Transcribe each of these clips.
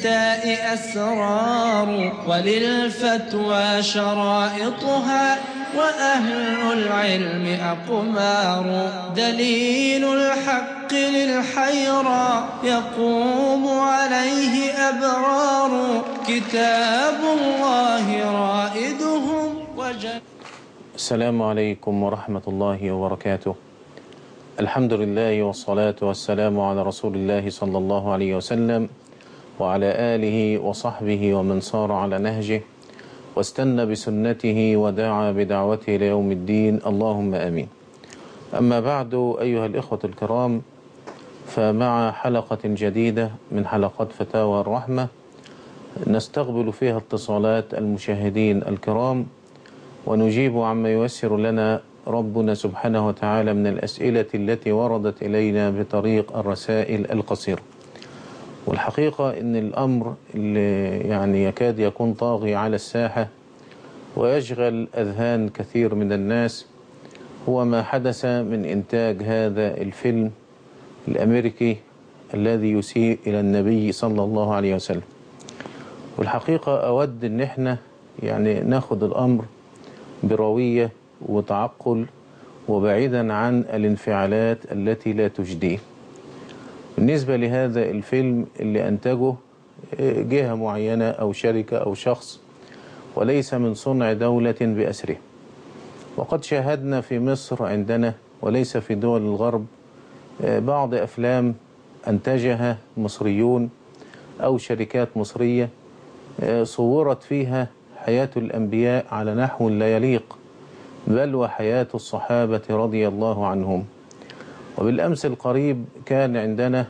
التاء أسرار وللفتوى شرائطها وأهل العلم أقمار دليل الحق للحيرى يقوم عليه أبرار كتاب الله رائدهم وجل السلام عليكم ورحمة الله وبركاته الحمد لله والصلاة والسلام على رسول الله صلى الله عليه وسلم وعلى آله وصحبه ومن صار على نهجه واستنى بسنته ودعا بدعوته ليوم الدين اللهم آمين أما بعد أيها الإخوة الكرام فمع حلقة جديدة من حلقات فتاوى الرحمة نستقبل فيها اتصالات المشاهدين الكرام ونجيب عما ييسر لنا ربنا سبحانه وتعالى من الأسئلة التي وردت إلينا بطريق الرسائل القصيرة والحقيقة أن الأمر اللي يعني يكاد يكون طاغي على الساحة ويشغل أذهان كثير من الناس هو ما حدث من إنتاج هذا الفيلم الأمريكي الذي يسيء إلى النبي صلى الله عليه وسلم والحقيقة أود أن احنا يعني ناخد الأمر بروية وتعقل وبعيدا عن الانفعالات التي لا تجديه بالنسبة لهذا الفيلم اللي أنتجه جهة معينة أو شركة أو شخص وليس من صنع دولة بأسره وقد شاهدنا في مصر عندنا وليس في دول الغرب بعض أفلام أنتجها مصريون أو شركات مصرية صورت فيها حياة الأنبياء على نحو لا يليق بل وحياة الصحابة رضي الله عنهم وبالأمس القريب كان عندنا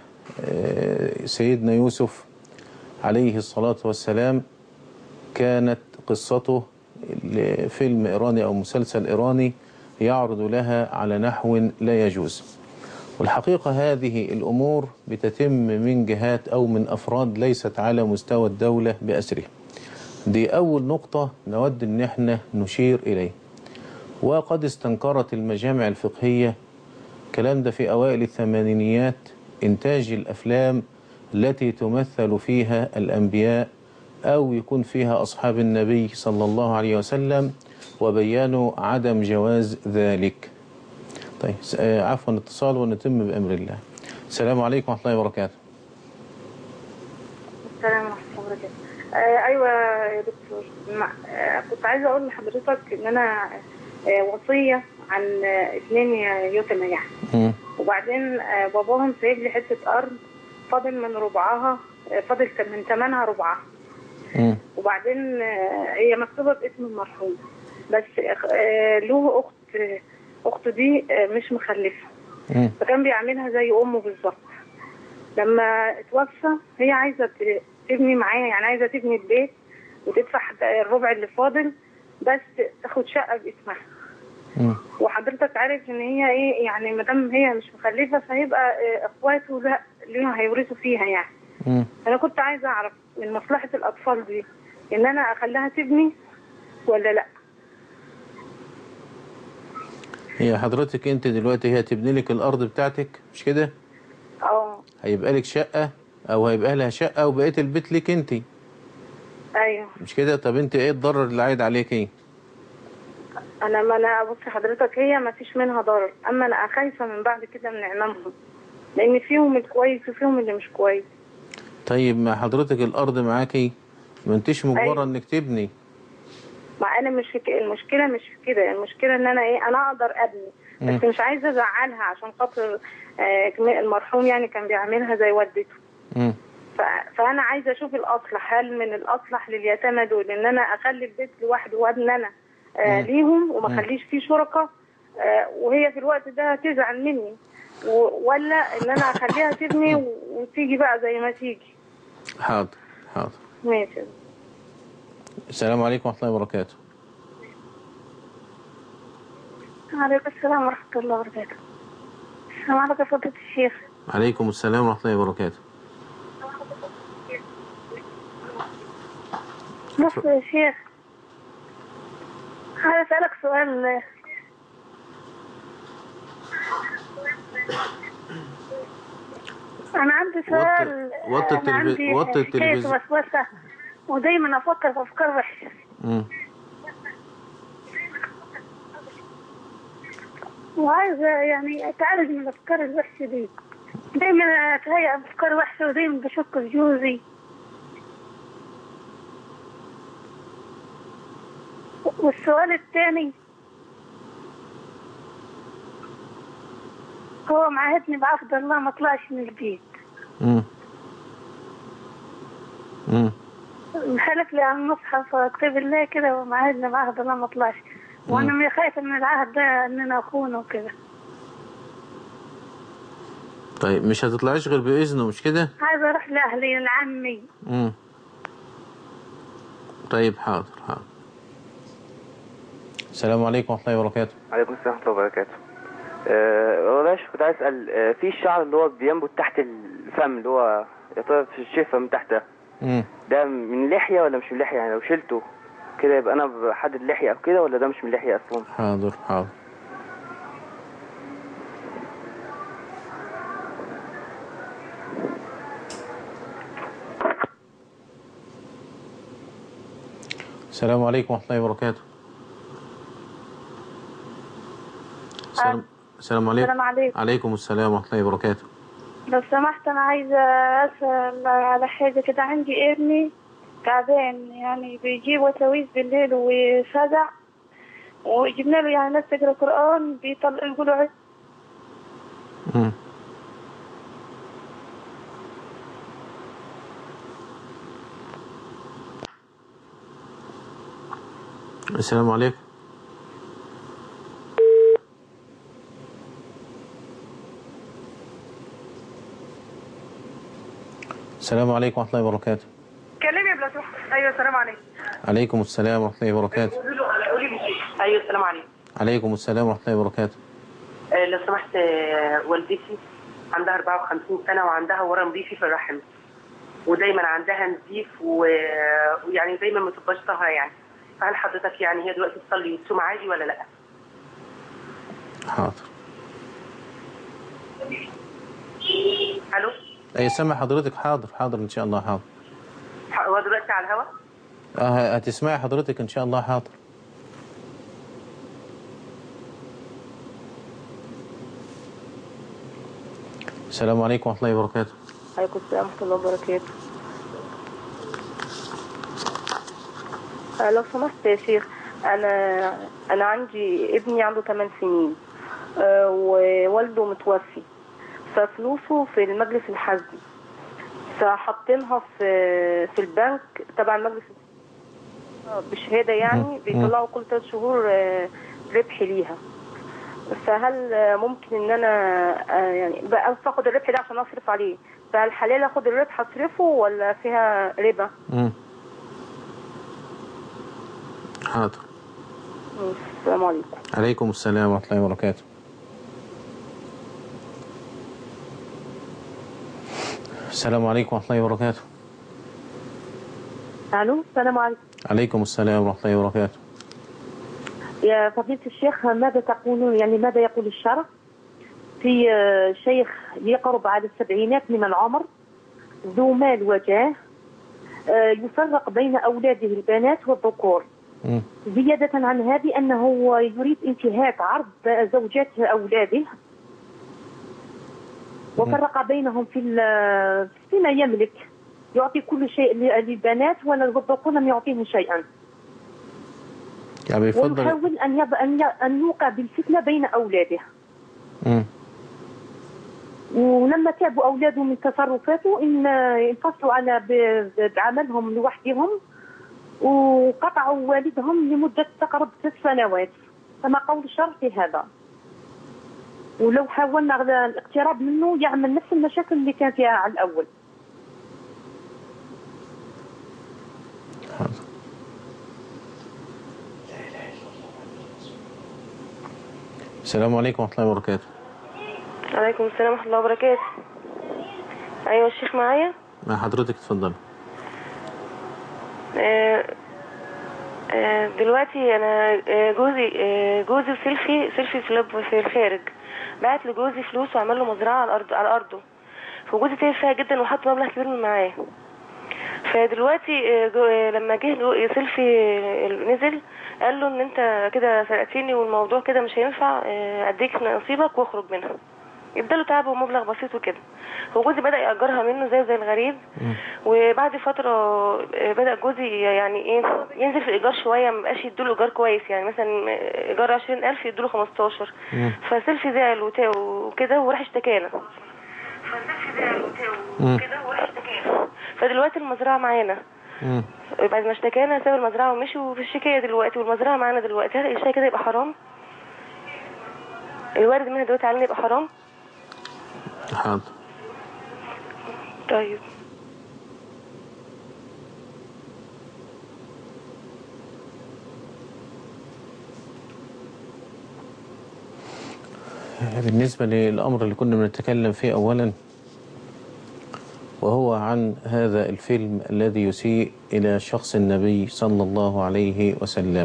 سيدنا يوسف عليه الصلاة والسلام كانت قصته فيلم إيراني أو مسلسل إيراني يعرض لها على نحو لا يجوز والحقيقة هذه الأمور بتتم من جهات أو من أفراد ليست على مستوى الدولة بأسره دي أول نقطة نود أن احنا نشير إليه وقد استنكرت المجامع الفقهية الكلام ده في أوائل الثمانينيات إنتاج الأفلام التي تمثل فيها الأنبياء أو يكون فيها أصحاب النبي صلى الله عليه وسلم وبيانوا عدم جواز ذلك طيب عفوا اتصال ونتم بأمر الله السلام عليكم ورحمة الله وبركاته السلام ورحمة الله وبركاته آه أيوة يا دكتور آه كنت عايزة أقول لحضرتك إن أنا آه وصية عن اثنين يتمى يعني وبعدين باباهم سايب لي حته ارض فاضل من ربعها فاضل من ثمنها ربعها وبعدين هي مكتوبه باسم المرحوم بس له اخت اخته دي مش مخلفه فكان بيعملها زي امه بالظبط لما اتوفى هي عايزه تبني معايا يعني عايزه تبني البيت وتدفع الربع اللي فاضل بس تاخد شقه باسمها وحضرتك عارف ان هي ايه يعني ما دام هي مش مخلفه فهيبقى اخواته لا ليهم هيورثوا فيها يعني مم. انا كنت عايزه اعرف من مصلحه الاطفال دي ان انا اخليها تبني ولا لا هي حضرتك انت دلوقتي هي تبني لك الارض بتاعتك مش كده اه هيبقى لك شقة او هيبقى لها شقة وبقية البيت لك انت ايوه مش كده طب انت ايه الضرر اللي عايد عليك ايه انا ما انا بص حضرتك هي ما فيش منها ضرر اما انا خايفه من بعد كده من عمامهم لان فيهم الكويس وفيهم اللي مش كويس طيب ما حضرتك الارض معاكي ما انتش مجبرة أيوة. انك تبني ما انا مش في ك- المشكله مش في كده المشكله ان انا ايه انا اقدر ابني بس مم. مش عايزه ازعلها عشان خاطر آه، كم- المرحوم يعني كان بيعملها زي والدته مم. ف- فانا عايزه اشوف الاصلح هل من الاصلح لليتامى دول ان انا اخلي البيت لوحده وابني انا آه مم. ليهم وما مم. اخليش فيه شركاء آه وهي في الوقت ده تزعل مني و- ولا ان انا اخليها تبني و- وتيجي بقى زي ما تيجي حاضر حاضر ماشي السلام عليكم ورحمة الله وبركاته عليكم السلام ورحمه الله وبركاته السلام عليكم يا فضيله الشيخ عليكم السلام ورحمة الله وبركاته بص يا شيخ عايز اسالك سؤال انا عندي سؤال وطي أنا التلفز- عندي وطي حكاية التلفزيون. وسوسه ودايما افكر في افكار وحشه مم. وعايزه يعني اتعالج من الافكار الوحشه دي دايما اتهيأ افكار وحشه ودايما بشك في جوزي والسؤال الثاني هو معهدني بعفد الله ما طلعش من البيت مم. مم. حلف لي على المصحف كتاب الله كده ومعهدنا بعهد الله ما طلعش وانا من خايفه من العهد ده اننا اخونه وكده طيب مش هتطلعيش غير بإذنه مش كده؟ عايزه اروح لاهلي لعمي مم. طيب حاضر حاضر السلام عليكم ورحمة الله وبركاته عليكم السلام ورحمة الله وبركاته. أه والله شو كنت عايز أسأل أه في الشعر اللي هو بينبت تحت الفم اللي هو يعتبر في الشفة من تحت ده مم. ده من لحية ولا مش من لحية يعني لو شلته كده يبقى أنا بحدد لحية أو كده ولا ده مش من لحية أصلا؟ حاضر حاضر السلام عليكم ورحمة الله وبركاته السلام السلام عليكم السلام عليكم. عليكم السلام ورحمة الله وبركاته لو سمحت انا عايزه اسال على حاجه كده عندي ابني تعبان يعني بيجيب وساويس بالليل وفزع وجبنا له يعني ناس تقرا قران بيطلع يقولوا عز مم. السلام عليكم السلام عليكم ورحمة الله وبركاته كلمي يا بلاتو ايوه السلام عليكم عليكم السلام ورحمة الله وبركاته قولي لي ايوه السلام عليكم عليكم السلام ورحمة الله وبركاته آه، لو سمحت آه، والدتي عندها 54 سنه وعندها ورم نظيفي في الرحم ودايما عندها نزيف و- ويعني دايما ما تبقاش طاهره يعني فهل حضرتك يعني هي دلوقتي تصلي وتصوم عادي ولا لا؟ حاضر الو أي سامع حضرتك حاضر حاضر إن شاء الله حاضر ح- هو دلوقتي على الهوا؟ اه هتسمعي حضرتك ان شاء الله حاضر السلام عليكم ورحمة الله وبركاته عليكم السلام ورحمة الله وبركاته آه، لو سمحت يا شيخ أنا أنا عندي ابني عنده 8 سنين آه، ووالده متوفي ففلوسه في المجلس الحزبي فحاطينها في في البنك تبع المجلس بشهادة يعني بيطلعوا كل ثلاث شهور آه، ربح ليها فهل آه، ممكن ان انا آه، يعني بقى اخد الربح ده عشان اصرف عليه فهل حلال اخد الربح اصرفه ولا فيها ربا مم. حاضر السلام عليكم عليكم السلام ورحمة الله وبركاته السلام عليكم ورحمة الله وبركاته الو السلام عليكم عليكم السلام ورحمة الله وبركاته يا فضيلة الشيخ ماذا تقولون يعني ماذا يقول الشرع في آه، شيخ يقرب على السبعينات من العمر ذو مال وجاه آه، يفرق بين أولاده البنات والذكور مم. زيادة عن هذه أنه يريد انتهاك عرض زوجات أولاده وفرق بينهم في ال- فيما يملك يعطي كل شيء للبنات والذكور لم يعطيه شيئا يعني بيفضل ويحاول أن يض... أن ي... أن يوقع بالفتنة بين أولاده مم. ولما تعبوا أولاده من تصرفاته إن انفصلوا على ب... بعملهم لوحدهم وقطعوا والدهم لمدة تقرب ثلاث سنوات كما قول الشرع في هذا ولو حاولنا الاقتراب منه يعمل نفس المشاكل اللي كان فيها على الأول حاضر السلام عليكم ورحمة الله وبركاته عليكم السلام ورحمة الله وبركاته أيوة الشيخ معايا مع حضرتك اتفضل آه، آه، دلوقتي أنا آه، جوزي آه، جوزي وسيلفي سيلفي في لب في الخارج بعت لجوزي فلوس وعمل له مزرعة على الأرض على أرضه فجوزي تعب فيها جدا وحط مبلغ كبير من معاه فدلوقتي آه، جو- آه، لما جه له- سيلفي آه، نزل قال له ان انت كده سرقتني والموضوع كده مش هينفع آه، اديك نصيبك واخرج منها اداله تعب ومبلغ بسيط وكده وجوزي بدا ياجرها منه زي زي الغريب وبعد فتره آه، بدا جوزي يعني ايه ينزل في الايجار شويه ما بقاش يديله ايجار كويس يعني مثلا آه، ايجار 20000 يديله 15 فسيلفي زعل وتا- وكده وراح اشتكانا فسيلفي زعل وتا- وكده وراح اشتكانا فدلوقتي المزرعه معانا مم. بعد ما اشتكانا ساب المزرعه ومشي وفي الشكايه دلوقتي والمزرعه معانا دلوقتي هل الشيء كده يبقى حرام؟ الوارد منها دلوقتي علينا يبقى حرام؟ حاضر طيب بالنسبة للأمر اللي كنا بنتكلم فيه أولا وهو عن هذا الفيلم الذي يسيء إلى شخص النبي صلى الله عليه وسلم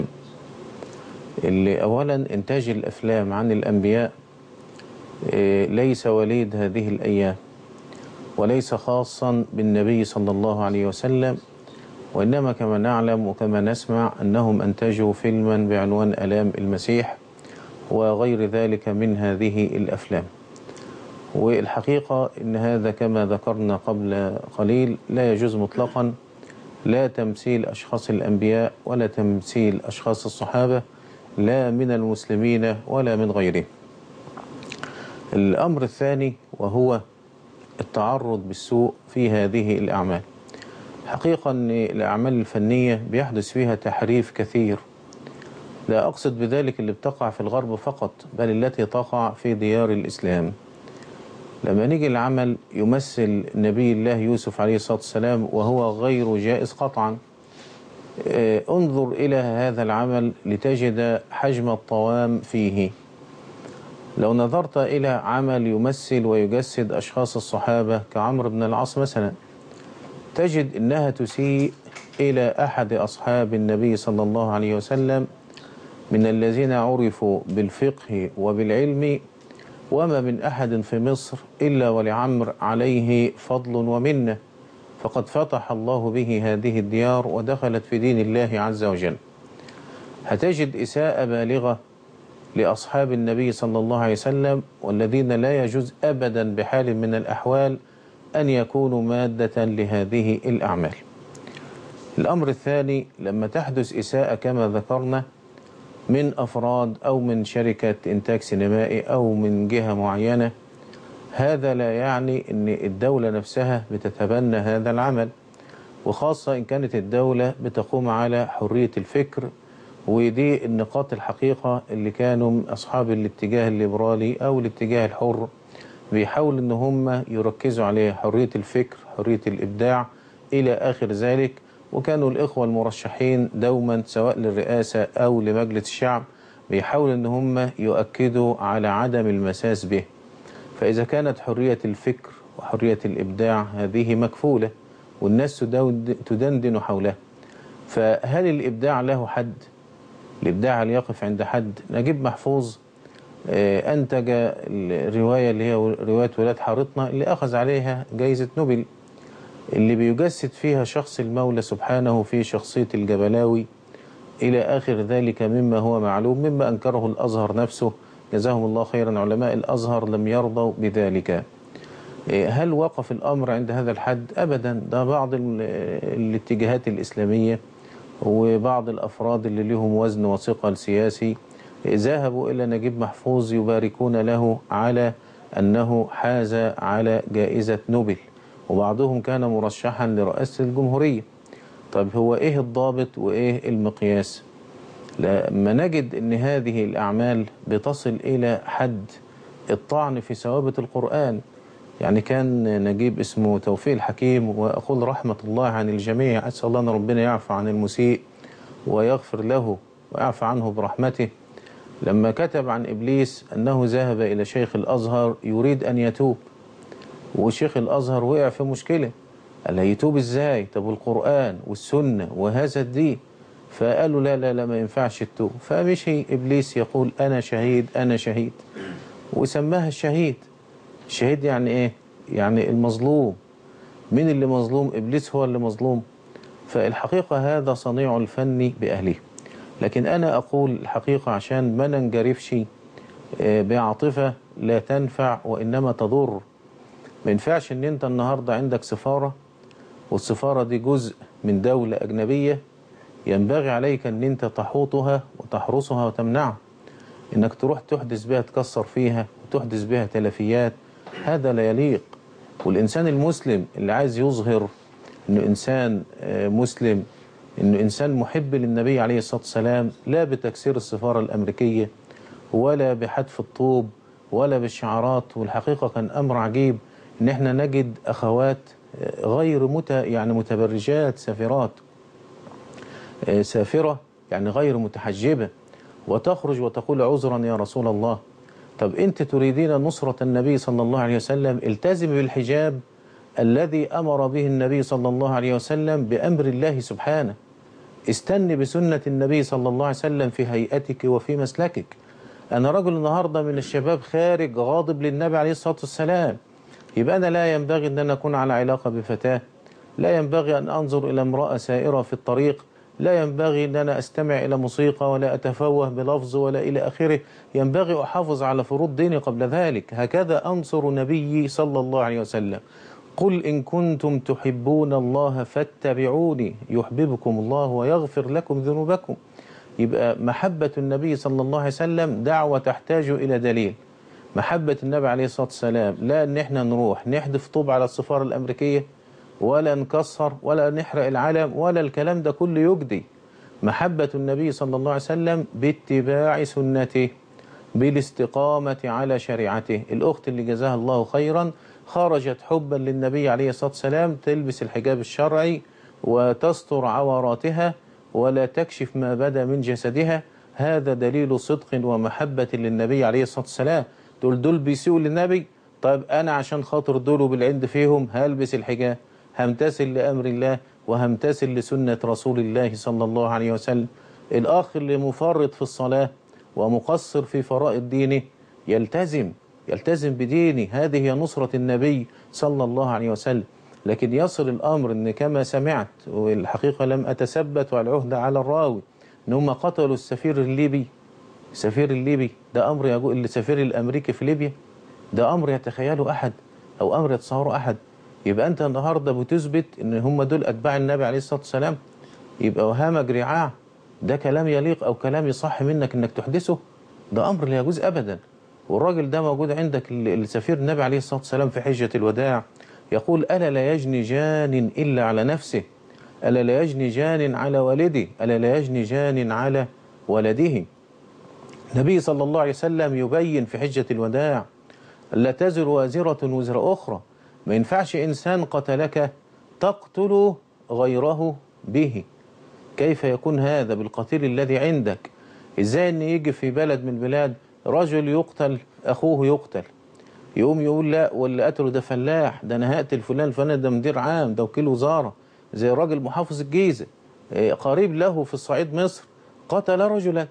اللي أولا إنتاج الأفلام عن الأنبياء إيه، ليس وليد هذه الأيام وليس خاصا بالنبي صلى الله عليه وسلم وإنما كما نعلم وكما نسمع أنهم أنتجوا فيلما بعنوان ألام المسيح وغير ذلك من هذه الأفلام والحقيقة أن هذا كما ذكرنا قبل قليل لا يجوز مطلقا لا تمثيل أشخاص الأنبياء ولا تمثيل أشخاص الصحابة لا من المسلمين ولا من غيرهم الأمر الثاني وهو التعرض بالسوء في هذه الأعمال حقيقة أن الأعمال الفنية بيحدث فيها تحريف كثير لا أقصد بذلك اللي بتقع في الغرب فقط بل التي تقع في ديار الإسلام لما نيجي العمل يمثل نبي الله يوسف عليه الصلاة والسلام وهو غير جائز قطعا آه، انظر إلى هذا العمل لتجد حجم الطوام فيه لو نظرت إلى عمل يمثل ويجسد أشخاص الصحابة كعمرو بن العاص مثلا تجد أنها تسيء إلى أحد أصحاب النبي صلى الله عليه وسلم من الذين عرفوا بالفقه وبالعلم وما من أحد في مصر إلا ولعمر عليه فضل ومنة فقد فتح الله به هذه الديار ودخلت في دين الله عز وجل هتجد إساءة بالغة لأصحاب النبي صلى الله عليه وسلم والذين لا يجوز أبدا بحال من الأحوال أن يكونوا مادة لهذه الأعمال الأمر الثاني لما تحدث إساءة كما ذكرنا من أفراد أو من شركة إنتاج سينمائي أو من جهة معينة هذا لا يعني أن الدولة نفسها بتتبنى هذا العمل وخاصة إن كانت الدولة بتقوم على حرية الفكر ودي النقاط الحقيقة اللي كانوا أصحاب الاتجاه الليبرالي أو الاتجاه الحر بيحاولوا أن هم يركزوا عليه حرية الفكر حرية الإبداع إلى آخر ذلك وكانوا الإخوة المرشحين دوما سواء للرئاسة أو لمجلس الشعب بيحاولوا أن هم يؤكدوا على عدم المساس به فإذا كانت حرية الفكر وحرية الإبداع هذه مكفولة والناس تدود- تدندن حولها فهل الإبداع له حد؟ الإبداع هل يقف عند حد؟ نجيب محفوظ آه، أنتج الرواية اللي هي رواية ولاد حارتنا اللي أخذ عليها جائزة نوبل اللي بيجسد فيها شخص المولى سبحانه في شخصية الجبلاوي إلى آخر ذلك مما هو معلوم مما أنكره الأزهر نفسه جزاهم الله خيرا علماء الأزهر لم يرضوا بذلك إيه، هل وقف الأمر عند هذا الحد؟ أبدا ده بعض ال- الاتجاهات الإسلامية وبعض الأفراد اللي لهم وزن وثقل سياسي ذهبوا إلى نجيب محفوظ يباركون له على أنه حاز على جائزة نوبل وبعضهم كان مرشحا لرئاسة الجمهورية طب هو إيه الضابط وإيه المقياس لما نجد أن هذه الأعمال بتصل إلى حد الطعن في ثوابت القرآن يعني كان نجيب اسمه توفيق الحكيم وأقول رحمة الله عن الجميع أسأل الله أن ربنا يعفو عن المسيء ويغفر له ويعفو عنه برحمته لما كتب عن إبليس أنه ذهب إلى شيخ الأزهر يريد أن يتوب وشيخ الأزهر وقع في مشكلة قال له يتوب إزاي طب القرآن والسنة وهذا الدين فقالوا لا لا لا ما ينفعش التوب فمشي إبليس يقول أنا شهيد أنا شهيد وسماها الشهيد الشهيد يعني إيه يعني المظلوم مين اللي مظلوم إبليس هو اللي مظلوم فالحقيقة هذا صنيع الفن بأهله لكن أنا أقول الحقيقة عشان ما ننجرفش آه، بعاطفة لا تنفع وإنما تضر ما ينفعش إن أنت النهاردة عندك سفارة والسفارة دي جزء من دولة أجنبية ينبغي عليك أن أنت تحوطها وتحرسها وتمنعها إنك تروح تحدث بها تكسر فيها وتحدث بها تلفيات هذا لا يليق والإنسان المسلم اللي عايز يظهر إنه إنسان آه، مسلم إنه إنسان محب للنبي عليه الصلاة والسلام لا بتكسير السفارة الأمريكية ولا بحذف الطوب ولا بالشعارات والحقيقة كان أمر عجيب إن إحنا نجد أخوات آه، غير مت يعني متبرجات سافرات آه، سافرة يعني غير متحجبة وتخرج وتقول عذرا يا رسول الله طب أنت تريدين نصرة النبي صلى الله عليه وسلم التزم بالحجاب الذي أمر به النبي صلى الله عليه وسلم بأمر الله سبحانه استني بسنة النبي صلى الله عليه وسلم في هيئتك وفي مسلكك أنا رجل النهاردة من الشباب خارج غاضب للنبي عليه الصلاة والسلام يبقى أنا لا ينبغي أن أنا أكون على علاقة بفتاة لا ينبغي أن أنظر إلى امرأة سائرة في الطريق لا ينبغي أن أنا أستمع إلى موسيقى ولا أتفوه بلفظ ولا إلى آخره ينبغي أحافظ على فروض ديني قبل ذلك هكذا أنصر نبيي صلى الله عليه وسلم قل إن كنتم تحبون الله فاتبعوني يحببكم الله ويغفر لكم ذنوبكم يبقى محبة النبي صلى الله عليه وسلم دعوة تحتاج إلى دليل محبة النبي عليه الصلاة والسلام لا ان احنا نروح نحدف طوب على السفارة الأمريكية ولا نكسر ولا نحرق العلم ولا الكلام ده كله يجدي محبة النبي صلى الله عليه وسلم باتباع سنته بالاستقامة على شريعته الأخت اللي جزاها الله خيرا خرجت حبا للنبي عليه الصلاة والسلام تلبس الحجاب الشرعي وتستر عوراتها ولا تكشف ما بدا من جسدها هذا دليل صدق ومحبة للنبي عليه الصلاة والسلام دول دول بيسيئوا للنبي طيب أنا عشان خاطر دول بالعند فيهم هلبس الحجاب همتثل لأمر الله وهمتثل لسنة رسول الله صلى الله عليه وسلم الأخ اللي مفرط في الصلاة ومقصر في فرائض دينه يلتزم يلتزم بدينه هذه هي نصرة النبي صلى الله عليه وسلم لكن يصل الأمر أن كما سمعت والحقيقة لم أتثبت والعهد على الراوي أن هم قتلوا السفير الليبي السفير الليبي ده أمر يقول السفير الأمريكي في ليبيا ده أمر يتخيله أحد أو أمر يتصوره أحد يبقى أنت النهاردة بتثبت أن هم دول أتباع النبي عليه الصلاة والسلام يبقى وهامك رعاع ده كلام يليق أو كلام يصح منك أنك تحدثه ده أمر لا يجوز أبدا والراجل ده موجود عندك السفير النبي عليه الصلاة والسلام في حجة الوداع يقول ألا لا يجني جان إلا على نفسه ألا لا يجني جان على والده ألا لا يجني جان على ولده النبي صلى الله عليه وسلم يبين في حجة الوداع لا تزر وازرة وزر أخرى ما ينفعش إنسان قتلك تقتل غيره به كيف يكون هذا بالقتيل الذي عندك إزاي أن يجي في بلد من البلاد رجل يقتل أخوه يقتل يقوم يقول لا واللي قتله ده فلاح ده أنا هقتل فلان فلان ده مدير عام ده وكيل وزارة زي راجل محافظ الجيزة قريب له في الصعيد مصر قتل رجلا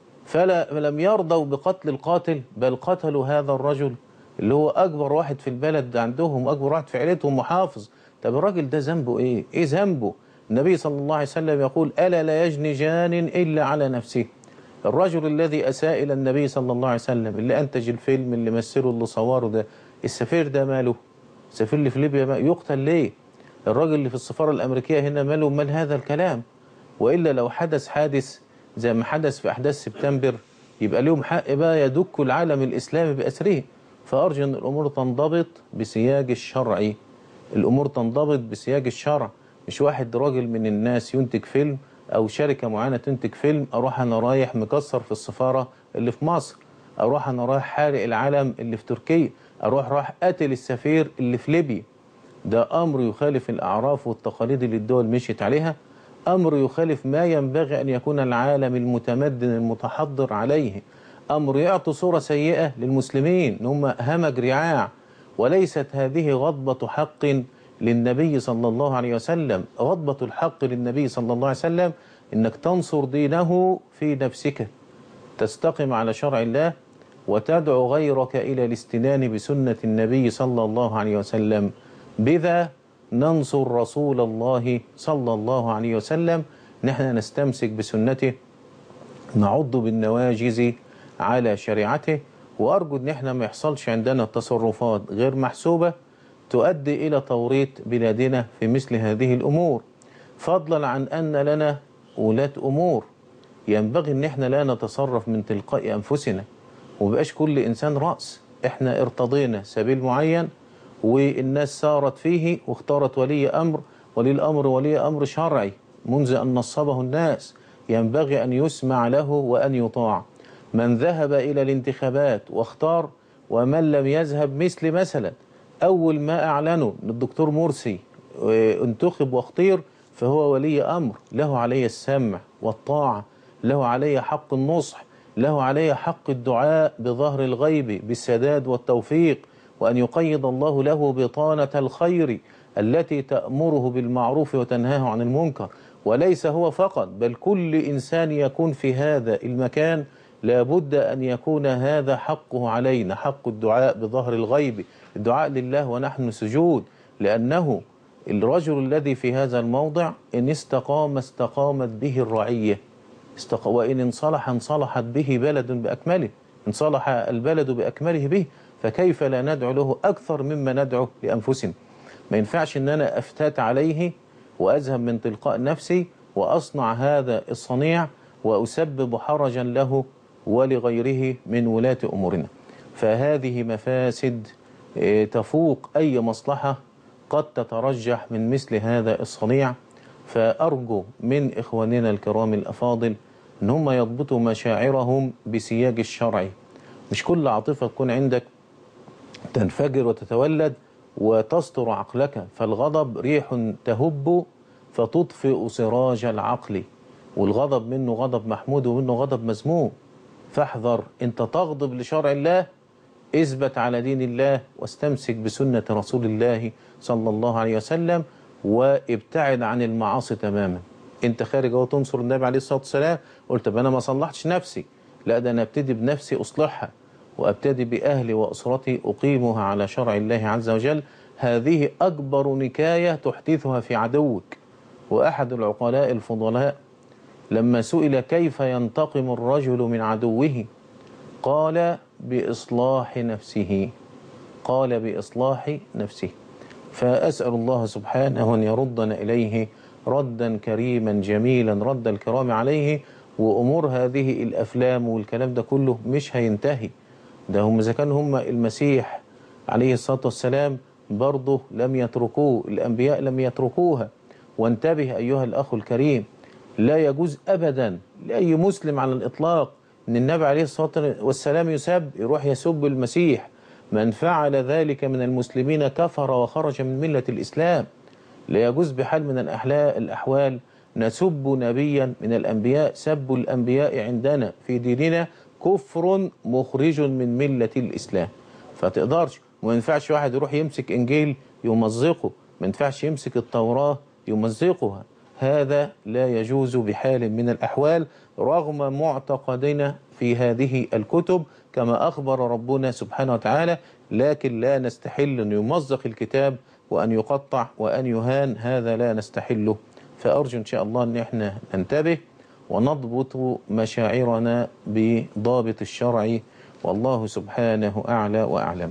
فلم يرضوا بقتل القاتل بل قتلوا هذا الرجل اللي هو أكبر واحد في البلد عندهم أكبر واحد في عيلتهم محافظ طب الراجل ده ذنبه إيه؟ إيه ذنبه؟ النبي صلى الله عليه وسلم يقول ألا لا يجني جان إلا على نفسه الرجل الذي أساء إلى النبي صلى الله عليه وسلم اللي أنتج الفيلم اللي مثله اللي صوره ده السفير ده ماله السفير اللي في ليبيا ما يقتل ليه الراجل اللي في السفارة الأمريكية هنا ماله مال هذا الكلام وإلا لو حدث حادث زي ما حدث في أحداث سبتمبر يبقى لهم حق بقى يدك العالم الإسلامي بأسره فأرجو أن الأمور تنضبط بسياج الشرعي الأمور تنضبط بسياج الشرع مش واحد راجل من الناس ينتج فيلم أو شركة معينة تنتج فيلم أروح أنا رايح مكسر في السفارة اللي في مصر أروح أنا رايح حارق العلم اللي في تركيا أروح رايح قاتل السفير اللي في ليبيا ده أمر يخالف الأعراف والتقاليد اللي الدول مشيت عليها أمر يخالف ما ينبغي أن يكون العالم المتمدن المتحضر عليه أمر يعطي صورة سيئة للمسلمين إن هم همج رعاع وليست هذه غضبة حق للنبي صلى الله عليه وسلم غضبة الحق للنبي صلى الله عليه وسلم إنك تنصر دينه في نفسك تستقم على شرع الله وتدعو غيرك إلى الاستنان بسنة النبي صلى الله عليه وسلم بذا ننصر رسول الله صلى الله عليه وسلم نحن نستمسك بسنته نعض بالنواجز على شريعته وأرجو أن احنا ما يحصلش عندنا تصرفات غير محسوبة تؤدي إلى توريط بلادنا في مثل هذه الأمور فضلا عن أن لنا ولاة أمور ينبغي أن احنا لا نتصرف من تلقاء أنفسنا وبقاش كل إنسان رأس احنا ارتضينا سبيل معين والناس سارت فيه واختارت ولي أمر ولي الأمر ولي أمر شرعي منذ أن نصبه الناس ينبغي أن يسمع له وأن يطاع من ذهب إلى الانتخابات واختار ومن لم يذهب مثل مثلا أول ما أعلنوا أن الدكتور مرسي انتخب واختير فهو ولي أمر له علي السمع والطاعة له علي حق النصح له علي حق الدعاء بظهر الغيب بالسداد والتوفيق وأن يقيد الله له بطانة الخير التي تأمره بالمعروف وتنهاه عن المنكر وليس هو فقط بل كل إنسان يكون في هذا المكان لابد أن يكون هذا حقه علينا حق الدعاء بظهر الغيب الدعاء لله ونحن سجود لأنه الرجل الذي في هذا الموضع إن استقام استقامت به الرعية استق... وإن انصلح انصلحت به بلد بأكمله إن صلح البلد بأكمله به فكيف لا ندعو له أكثر مما ندعو لأنفسنا ما ينفعش أن أنا أفتات عليه وأذهب من تلقاء نفسي وأصنع هذا الصنيع وأسبب حرجا له ولغيره من ولاة أمورنا فهذه مفاسد تفوق أي مصلحة قد تترجح من مثل هذا الصنيع فأرجو من إخواننا الكرام الأفاضل أن هم يضبطوا مشاعرهم بسياج الشرع مش كل عاطفة تكون عندك تنفجر وتتولد وتستر عقلك فالغضب ريح تهب فتطفئ سراج العقل والغضب منه غضب محمود ومنه غضب مذموم فاحذر انت تغضب لشرع الله اثبت على دين الله واستمسك بسنة رسول الله صلى الله عليه وسلم وابتعد عن المعاصي تماما انت خارج اهو تنصر النبي عليه الصلاة والسلام قلت طب انا ما صلحتش نفسي لا ده انا ابتدي بنفسي اصلحها وابتدي باهلي واسرتي اقيمها على شرع الله عز وجل هذه اكبر نكاية تحدثها في عدوك واحد العقلاء الفضلاء لما سئل كيف ينتقم الرجل من عدوه قال بإصلاح نفسه قال بإصلاح نفسه فأسأل الله سبحانه أن يردنا إليه ردا كريما جميلا رد الكرام عليه وأمور هذه الأفلام والكلام ده كله مش هينتهي ده هم إذا كان هم المسيح عليه الصلاة والسلام برضه لم يتركوه الأنبياء لم يتركوها وانتبه أيها الأخ الكريم لا يجوز أبدا لأي مسلم على الإطلاق أن النبي عليه الصلاة والسلام يسب يروح يسب المسيح من فعل ذلك من المسلمين كفر وخرج من ملة الإسلام لا يجوز بحال من الأحوال نسب نبيا من الأنبياء سب الأنبياء عندنا في ديننا كفر مخرج من ملة الإسلام فتقدرش ما ينفعش واحد يروح يمسك إنجيل يمزقه ما ينفعش يمسك التوراة يمزقها هذا لا يجوز بحال من الأحوال رغم معتقدنا في هذه الكتب كما أخبر ربنا سبحانه وتعالى لكن لا نستحل أن يمزق الكتاب وأن يقطع وأن يهان هذا لا نستحله فأرجو إن شاء الله أن احنا ننتبه ونضبط مشاعرنا بضابط الشرع والله سبحانه أعلى وأعلم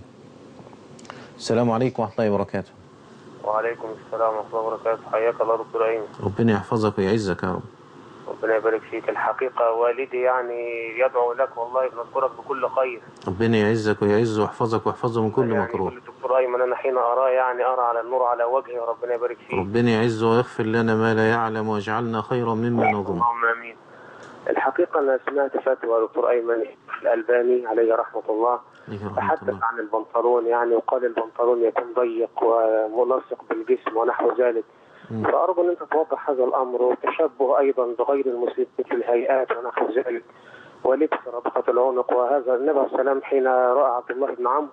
السلام عليكم ورحمة الله وبركاته وعليكم السلام ورحمة الله وبركاته حياك الله دكتور أيمن ربنا يحفظك ويعزك يا رب ربنا يبارك فيك الحقيقة والدي يعني يدعو لك والله بنذكرك بكل خير ربنا يعزك ويعزه ويحفظك ويحفظه من كل يعني مكروه يقول دكتور أيمن أنا حين أراه يعني أرى على النور على وجهه ربنا يبارك فيك ربنا يعزه ويغفر لنا ما لا يعلم ويجعلنا خيرا مما نظن اللهم آمين الحقيقة أنا سمعت فتوى دكتور أيمن الألباني عليه رحمة الله عليه رحمة تحدث الله عن البنطلون يعني وقال البنطلون يكون ضيق وملصق بالجسم ونحو ذلك مم. فأرجو أن أنت توضح هذا الأمر والتشبه أيضا بغير المسلمين في الهيئات ونحو ذلك ولبس ربقة العنق وهذا النبي عليه السلام حين رأى عبد الله بن عمرو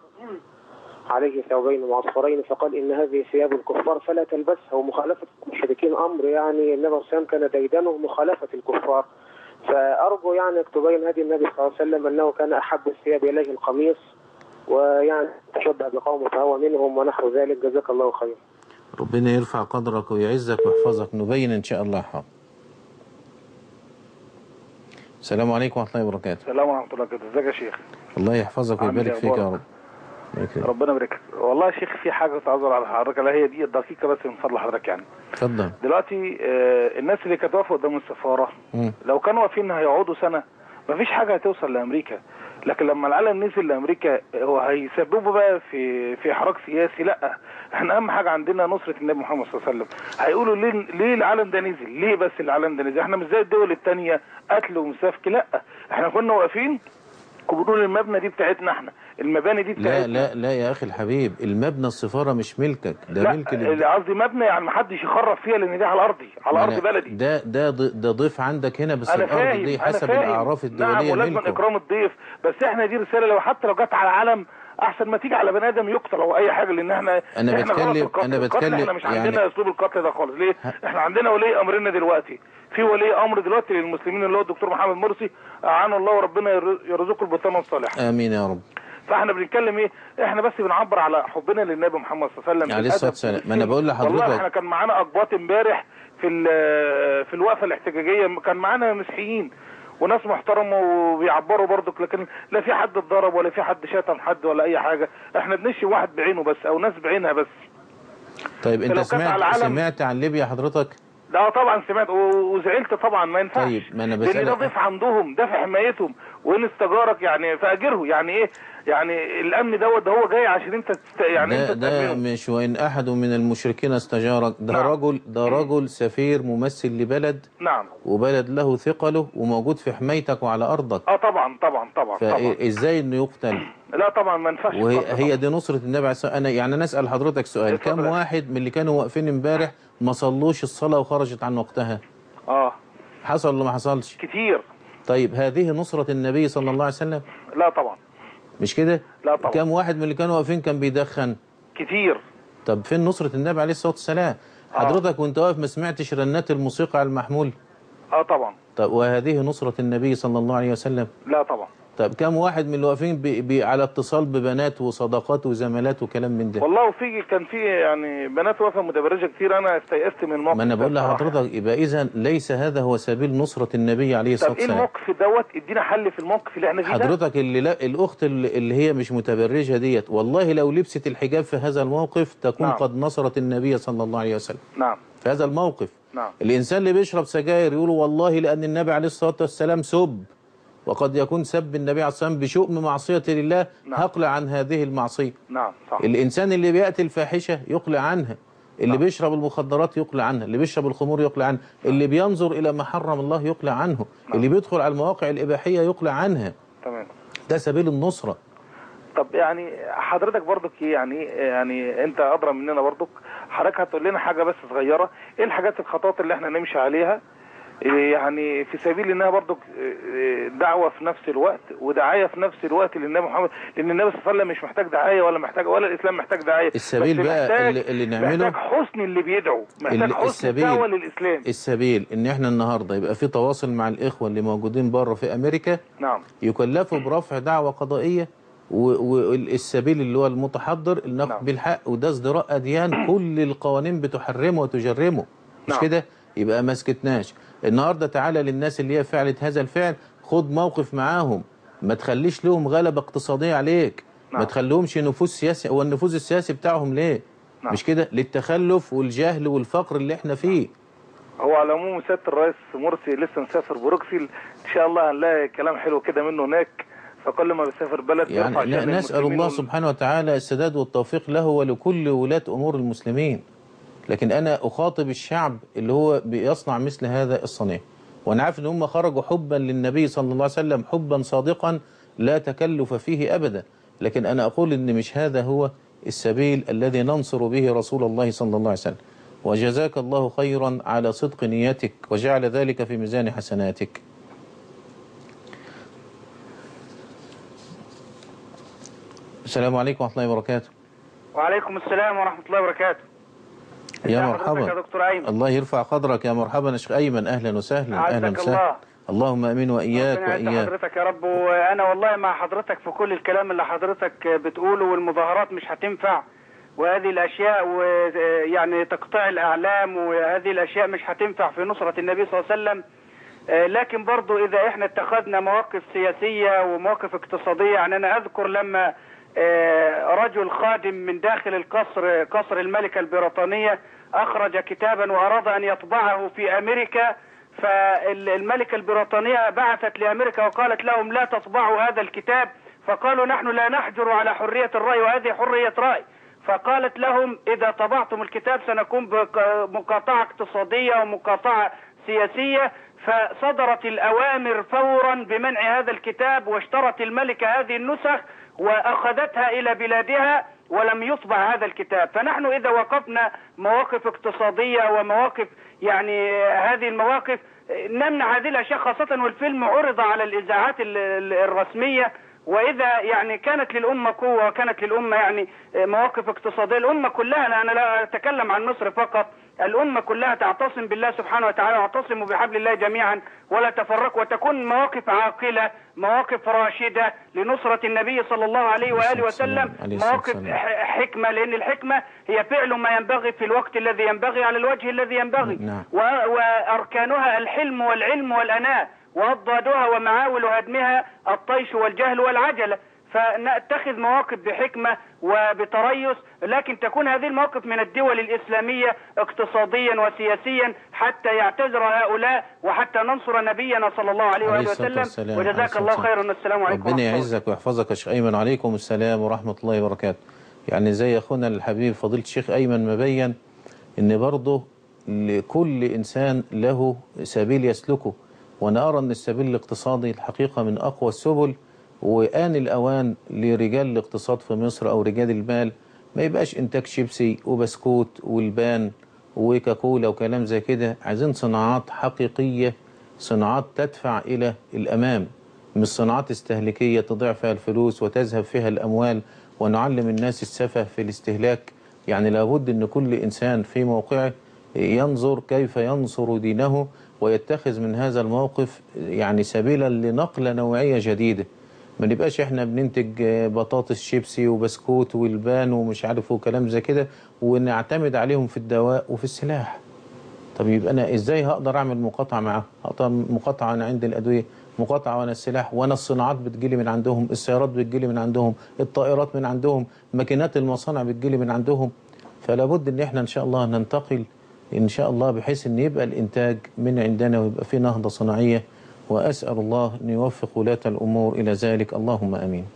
عليه ثوبين معصفرين فقال إن هذه ثياب الكفار فلا تلبسها ومخالفة المشركين أمر يعني النبي عليه السلام كان ديدنه مخالفة الكفار فأرجو يعني أن تبين هدي النبي صلى الله عليه وسلم أنه كان أحب الثياب إليه القميص ويعني تشبه بقومه فهو منهم ونحو ذلك جزاك الله خير ربنا يرفع قدرك ويعزك ويحفظك نبين إن شاء الله حاضر السلام عليكم ورحمة الله وبركاته السلام ورحمة الله وبركاته ازيك يا شيخ الله يحفظك عامل ويبارك إيه فيك يا أخبارك؟ رب الله يكرمك. ربنا يبارك لك. والله يا شيخ في حاجة تعذر على حضرتك لا هي دي دقيقة بس من فضل حضرتك يعني اتفضل دلوقتي آه، الناس اللي كانت واقفة قدام السفارة مم. لو كانوا واقفين هيقعدوا سنة مفيش حاجة هتوصل لأمريكا لكن لما العالم نزل لأمريكا هو هيسببوا بقى في في إحراج سياسي لا احنا أهم حاجة عندنا نصرة النبي محمد صلى الله عليه وسلم هيقولوا ليه ليه العالم ده نزل ليه بس العالم ده نزل احنا مش زي الدول التانية قتل ومسافك لا احنا كنا واقفين وبنقول المبنى دي بتاعتنا احنا المباني دي لا بتاعتنا لا لا يا أخي الحبيب المبنى السفارة مش ملكك ده لا ملك اللي قصدي مبنى يعني محدش يخرب فيها لان دي على ارضي على ارض أنا- بلدي ده ده ض- ده ضيف عندك هنا بس انا الأرض فاهم دي انا حسب فاهم الأعراف نعم الدولية ولازم ملكه اكرام الضيف بس احنا دي رساله لو حتى لو جت على علم احسن ما تيجي على بني ادم يقتل او اي حاجه لان احنا أنا احنا بتكلم- غلط القتل. أنا القتل بتكلم احنا مش يعني- عندنا اسلوب القتل ده خالص ليه احنا عندنا ولي امرنا دلوقتي في ولي امر دلوقتي للمسلمين اللي هو الدكتور محمد مرسي اعانه الله وربنا ير- يرزقه البطانه الصالحه آمين يا رب فاحنا بنتكلم ايه احنا بس بنعبر على حبنا للنبي محمد صلى الله عليه وسلم عليه الصلاة بالأدب والسلام ما أنا بقول والله احنا لحضرتك كان معانا اقباط امبارح في ال- في الوقفه الاحتجاجيه كان معانا مسيحيين وناس محترمه وبيعبروا برضك لكن لا في حد اتضرب ولا في حد شتم حد ولا اي حاجه احنا بنشي واحد بعينه بس او ناس بعينها بس طيب أنت فلو كانت سمعت على العالم- سمعت عن ليبيا حضرتك لا طبعا سمعت و- وزعلت طبعا ما ينفعش طيب ما أنا لان ده بسألك ضيف عندهم ده في حمايتهم وان استجارك يعني فاجره يعني ايه يعني الامن دوت ده هو جاي عشان انت تست... يعني ده انت ده تأمنه. مش وإن أحد من المشركين استجارك ده نعم. رجل ده رجل سفير ممثل لبلد نعم وبلد له ثقله وموجود في حمايتك وعلى أرضك اه طبعا طبعا طبعا طبعا فإزاي إنه يقتل لا طبعا ما ينفعش وهي القتل هي دي نصرة النبي عليه الصلاة أنا يعني أنا أسأل حضرتك سؤال اتفضل كم يا واحد من اللي كانوا واقفين امبارح ما صلوش الصلاة وخرجت عن وقتها اه حصل ولا ما حصلش كتير طيب هذه نصرة النبي صلى الله عليه وسلم لا طبعا مش كده لا طبعا كم واحد من اللي كانوا واقفين كان بيدخن كتير طب فين نصرة النبي عليه الصلاة والسلام حضرتك وانت واقف ما سمعتش رنات الموسيقى على المحمول اه طبعا طب وهذه نصرة النبي صلى الله عليه وسلم لا طبعا طب كم واحد من اللي واقفين بي بي على اتصال ببنات وصداقات وزمالات وكلام من ده والله وفي كان في يعني بنات واقفه متبرجه كتير انا استيأست من الموقف ما انا ده بقول بصراحة. لحضرتك يبقى اذا ليس هذا هو سبيل نصرة النبي عليه الصلاة طب ايه والسلام الموقف دوت ادينا حل في الموقف اللي احنا فيه ده حضرتك اللي لا الاخت اللي اللي هي مش متبرجه ديت والله لو لبست الحجاب في هذا الموقف تكون نعم. قد نصرت النبي صلى الله عليه وسلم نعم في هذا الموقف نعم الانسان اللي بيشرب سجاير يقول والله لان النبي عليه الصلاه والسلام سب وقد يكون سب النبي عليه الصلاه والسلام بشؤم معصيه لله نعم. هقلع عن هذه المعصيه نعم صح الانسان اللي بياتي الفاحشه يقلع عنها اللي بيشرب المخدرات يقلع عنها اللي بيشرب الخمور يقلع عنها اللي بينظر الى ما حرم الله يقلع عنه اللي بيدخل على المواقع الاباحيه يقلع عنها تمام ده سبيل النصره طب يعني حضرتك برضك ايه يعني يعني انت ادرى مننا برضك حضرتك هتقول لنا حاجه بس صغيره ايه الحاجات الخطوات اللي احنا نمشي عليها إيه يعني في سبيل انها برضك إيه دعوه في نفس الوقت ودعايه في نفس الوقت للنبي محمد لان النبي صلى الله عليه وسلم مش محتاج دعايه ولا محتاج ولا الاسلام محتاج دعايه السبيل بس بقى محتاج- اللي, اللي نعمله محتاج حسن اللي بيدعو محتاج ال- حسن السبيل- الدعوه للاسلام السبيل ان احنا النهارده يبقى في تواصل مع الاخوه اللي موجودين بره في امريكا نعم يكلفوا برفع دعوه قضائيه والسبيل اللي هو المتحضر النقد نعم. بالحق وده ازدراء اديان كل القوانين بتحرمه وتجرمه مش نعم. كده يبقى ما سكتناش النهارده تعالى للناس اللي هي فعلت هذا الفعل خد موقف معاهم ما تخليش لهم غلبه اقتصاديه عليك ما نعم. تخليهمش نفوذ سياسي هو النفوذ السياسي بتاعهم ليه نعم. مش كده للتخلف والجهل والفقر اللي احنا فيه هو على العموم سياده الرئيس مرسي لسه مسافر بروكسل ان شاء الله هنلاقي كلام حلو كده منه هناك فكل ما بيسافر بلد بيرفع يعني شأن ن- نسأل المسلمين الله وال- سبحانه وتعالى السداد والتوفيق له ولكل ولاة أمور المسلمين لكن أنا أخاطب الشعب اللي هو بيصنع مثل هذا الصنيع وأنا عارف إن هم خرجوا حبا للنبي صلى الله عليه وسلم حبا صادقا لا تكلف فيه أبدا لكن أنا أقول إن مش هذا هو السبيل الذي ننصر به رسول الله صلى الله عليه وسلم وجزاك الله خيرا على صدق نيتك وجعل ذلك في ميزان حسناتك السلام عليكم ورحمة الله وبركاته وعليكم السلام ورحمة الله وبركاته يا ازي حضرتك مرحبا يا دكتور أيمن الله يرفع قدرك يا مرحبا يا شيخ أيمن أهلا وسهلا أهلا عزك وسهلا الله اللهم امين واياك ربنا يعز واياك حضرتك يا رب وانا والله مع حضرتك في كل الكلام اللي حضرتك بتقوله والمظاهرات مش هتنفع وهذه الاشياء ويعني تقطيع الاعلام وهذه الاشياء مش هتنفع في نصرة النبي صلى الله عليه وسلم آه، لكن برضو اذا احنا اتخذنا مواقف سياسية ومواقف اقتصادية يعني انا اذكر لما آه، رجل خادم من داخل القصر قصر الملكة البريطانية اخرج كتابا واراد ان يطبعه في امريكا فالملكة البريطانية بعثت لامريكا وقالت لهم لا تطبعوا هذا الكتاب فقالوا نحن لا نحجر على حرية الرأي وهذه حرية رأي فقالت لهم إذا طبعتم الكتاب سنكون بمقاطعة اقتصادية ومقاطعة سياسية فصدرت الأوامر فورا بمنع هذا الكتاب واشترت الملكة هذه النسخ وأخذتها إلى بلادها ولم يطبع هذا الكتاب فنحن إذا وقفنا مواقف اقتصادية ومواقف يعني هذه المواقف نمنع هذه الأشياء خاصة والفيلم عرض على الإذاعات ال- ال- الرسمية واذا يعني كانت للامه قوه وكانت للامه يعني مواقف اقتصاديه الامه كلها لا- انا لا اتكلم عن مصر فقط الامه كلها تعتصم بالله سبحانه وتعالى واعتصموا بحبل الله جميعا ولا تفرقوا وتكون مواقف عاقله مواقف راشده لنصره النبي صلى الله عليه واله وسلم عليه الصلاة مواقف والسلام. ح- حكمه لان الحكمه هي فعل ما ينبغي في الوقت الذي ينبغي على الوجه الذي ينبغي نعم. و- وأركانها الحلم والعلم والأناة وأضدادها ومعاول هدمها الطيش والجهل والعجلة فنتخذ مواقف بحكمة وبتريث لكن تكون هذه المواقف من الدول الإسلامية اقتصاديا وسياسيا حتى يعتذر هؤلاء وحتى ننصر نبينا صلى الله عليه عليه وآله الصلاة وسلم والسلام. عليه وجزاك الصلاة الله والسلام. خيرا السلام عليكم ربنا ورحمة الله يعزك ويحفظك يا شيخ ايمن وعليكم السلام ورحمه الله وبركاته يعني زي اخونا الحبيب فضيله الشيخ ايمن ما بين ان برضه لكل انسان له سبيل يسلكه وانا ارى ان السبيل الاقتصادي الحقيقه من اقوى السبل وان الاوان لرجال الاقتصاد في مصر او رجال المال ما يبقاش انتاج شيبسي وبسكوت والبان وكاكولا وكلام زي كده عايزين صناعات حقيقيه صناعات تدفع الى الامام مش صناعات استهلاكية تضيع فيها الفلوس وتذهب فيها الأموال ونعلم الناس السفه في الاستهلاك يعني لابد أن كل إنسان في موقعه ينظر كيف ينصر دينه ويتخذ من هذا الموقف يعني سبيلا لنقلة نوعية جديدة ما نبقاش احنا بننتج بطاطس شيبسي وبسكوت والبان ومش عارف وكلام زي كده ونعتمد عليهم في الدواء وفي السلاح طب يبقى انا ازاي هقدر اعمل مقاطعه معاهم؟ هقدر مقاطعه انا عندي الادويه، مقاطعه وانا السلاح وانا الصناعات بتجيلي من عندهم، السيارات بتجيلي من عندهم، الطائرات من عندهم، ماكينات المصانع بتجيلي من عندهم. فلا بد ان احنا ان شاء الله ننتقل ان شاء الله بحيث ان يبقى الانتاج من عندنا ويبقى في نهضه صناعيه واسال الله ان يوفق ولاة الامور الى ذلك اللهم امين.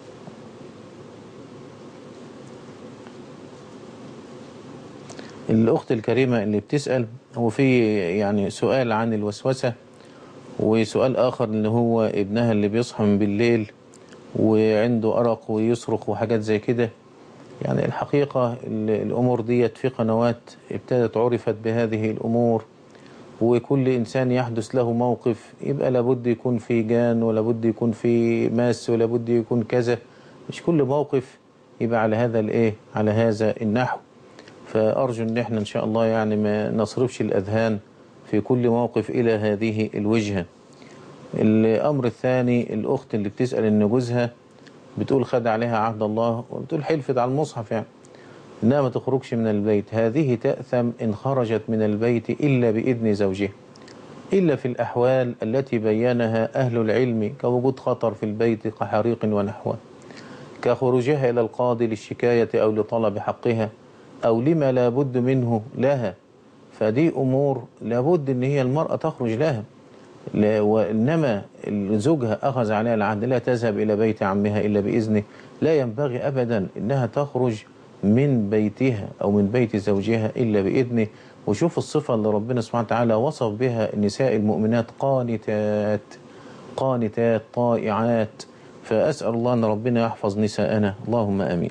الأخت الكريمة اللي بتسأل هو في يعني سؤال عن الوسوسة وسؤال آخر إن هو ابنها اللي بيصحى من بالليل وعنده أرق ويصرخ وحاجات زي كده يعني الحقيقة ال- الأمور ديت في قنوات ابتدت عرفت بهذه الأمور وكل إنسان يحدث له موقف يبقى لابد يكون في جان ولابد يكون في ماس ولابد يكون كذا مش كل موقف يبقى على هذا الإيه على هذا النحو فأرجو أن احنا إن شاء الله يعني ما نصرفش الأذهان في كل موقف إلى هذه الوجهة الأمر الثاني الأخت اللي بتسأل إن جوزها بتقول خد عليها عهد الله وبتقول حلفت على المصحف يعني إنها ما تخرجش من البيت هذه تأثم إن خرجت من البيت إلا بإذن زوجها إلا في الأحوال التي بينها أهل العلم كوجود خطر في البيت كحريق ونحوه كخروجها إلى القاضي للشكاية أو لطلب حقها أو لما لا بد منه لها فدي أمور لابد أن هي المرأة تخرج لها لا- وإنما زوجها أخذ عليها العهد لا تذهب إلى بيت عمها إلا بإذنه لا ينبغي أبدا أنها تخرج من بيتها أو من بيت زوجها إلا بإذنه وشوف الصفة اللي ربنا سبحانه وتعالى وصف بها النساء المؤمنات قانتات قانتات طائعات فأسأل الله أن ربنا يحفظ نساءنا اللهم آمين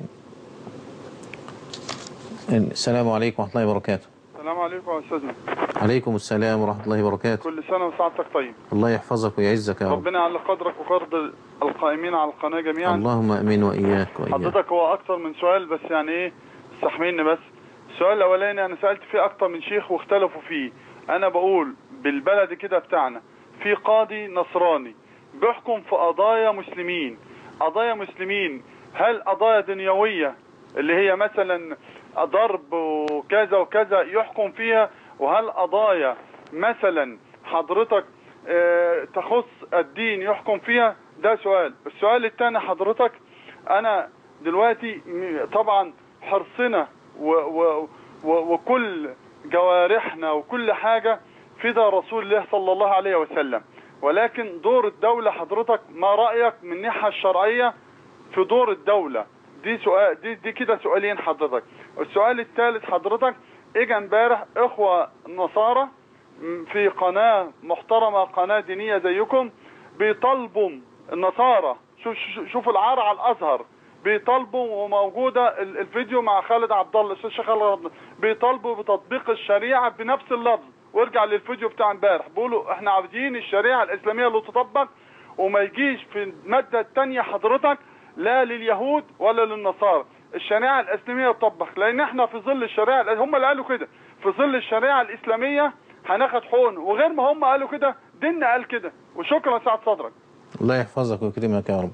السلام عليكم ورحمة الله وبركاته السلام عليكم يا استاذنا عليكم السلام ورحمة الله وبركاته كل سنه وسعادتك طيب الله يحفظك ويعزك يا رب ربنا يعلى قدرك وقدر القائمين على القناه جميعا اللهم امين واياك واياك حضرتك هو اكتر من سؤال بس يعني ايه استحملني بس السؤال الاولاني انا سالت فيه اكتر من شيخ واختلفوا فيه انا بقول بالبلد كده بتاعنا في قاضي نصراني بيحكم في قضايا مسلمين قضايا مسلمين هل قضايا دنيوية اللي هي مثلا ضرب وكذا وكذا يحكم فيها وهل قضايا مثلا حضرتك آه، تخص الدين يحكم فيها ده سؤال السؤال الثاني حضرتك انا دلوقتي م- طبعا حرصنا و و و وكل جوارحنا وكل حاجة فدى رسول الله صلى الله عليه وسلم ولكن دور الدولة حضرتك ما رأيك من الناحية الشرعية في دور الدولة دي سؤال دي, دي كده سؤالين حضرتك السؤال الثالث حضرتك اجى امبارح اخوة نصارى م- في قناة محترمة قناة دينية زيكم بيطالبوا النصارى شوف شوف- شوفوا العار على الازهر بيطالبوا وموجوده ال- الفيديو مع خالد عبد الله الشيخ خالد عبد الله بيطالبوا بتطبيق الشريعه بنفس اللفظ وارجع للفيديو بتاع امبارح بيقولوا احنا عاوزين الشريعه الاسلاميه اللي تطبق وما يجيش في الماده الثانيه حضرتك لا لليهود ولا للنصارى الشريعه الاسلاميه تطبق لان احنا في ظل الشريعه الأ- هم اللي قالوا كده في ظل الشريعه الاسلاميه هناخد حقن وغير ما هم قالوا كده ديننا قال كده وشكرا سعد صدرك الله يحفظك ويكرمك يا رب